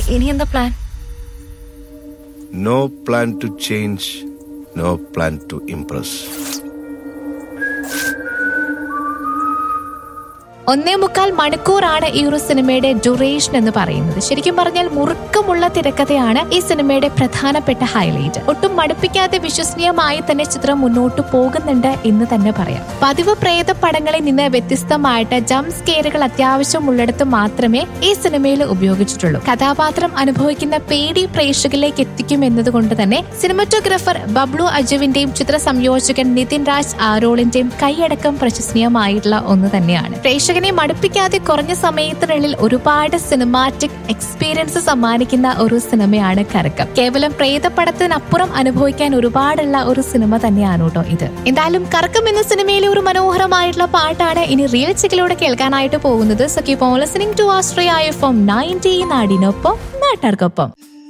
ഇനി എന്താ plan no plan to change no plan to impress ഒന്നേ മുക്കാൽ മണിക്കൂറാണ് ഈ ഒരു സിനിമയുടെ ഡ്യൂറേഷൻ എന്ന് പറയുന്നത് ശരിക്കും പറഞ്ഞാൽ മുറുക്കമുള്ള തിരക്കഥയാണ് ഈ സിനിമയുടെ പ്രധാനപ്പെട്ട ഹൈലൈറ്റ് ഒട്ടും മടുപ്പിക്കാതെ വിശ്വസനീയമായി തന്നെ ചിത്രം മുന്നോട്ട് പോകുന്നുണ്ട് എന്ന് തന്നെ പറയാം പതിവ് പ്രേത പടങ്ങളിൽ നിന്ന് വ്യത്യസ്തമായിട്ട് ജംപ് സ്കെയറുകൾ അത്യാവശ്യമുള്ളിടത്ത് മാത്രമേ ഈ സിനിമയിൽ ഉപയോഗിച്ചിട്ടുള്ളൂ കഥാപാത്രം അനുഭവിക്കുന്ന പേടി പ്രേക്ഷകരിലേക്ക് എത്തിക്കും എന്നതുകൊണ്ട് തന്നെ സിനിമറ്റോഗ്രാഫർ ബബ്ലു അജുവിന്റെയും ചിത്ര സംയോജകൻ നിതിൻ രാജ് ആരോളിന്റെയും കൈയടക്കം പ്രശംസനീയമായിട്ടുള്ള ഒന്ന് തന്നെയാണ് പ്രേക്ഷകനെ മടുപ്പിക്കാതെ കുറഞ്ഞ സമയത്തിനുള്ളിൽ ഒരുപാട് സിനിമാറ്റിക് എക്സ്പീരിയൻസ് സമ്മാനിക്കുന്ന ഒരു സിനിമയാണ് കറക്കം കേവലം പ്രേതപടത്തിനപ്പുറം അനുഭവിക്കാൻ ഒരുപാടുള്ള ഒരു സിനിമ തന്നെയാണ് കേട്ടോ ഇത് എന്തായാലും കറക്കം എന്ന സിനിമയിലെ ഒരു മനോഹരമായിട്ടുള്ള പാട്ടാണ് ഇനി റിയൽ ചിക്കിലൂടെ കേൾക്കാനായിട്ട് പോകുന്നത് so keep on listening to Astria F M ninety നാടിനൊപ്പം നാട്ടാർക്കൊപ്പം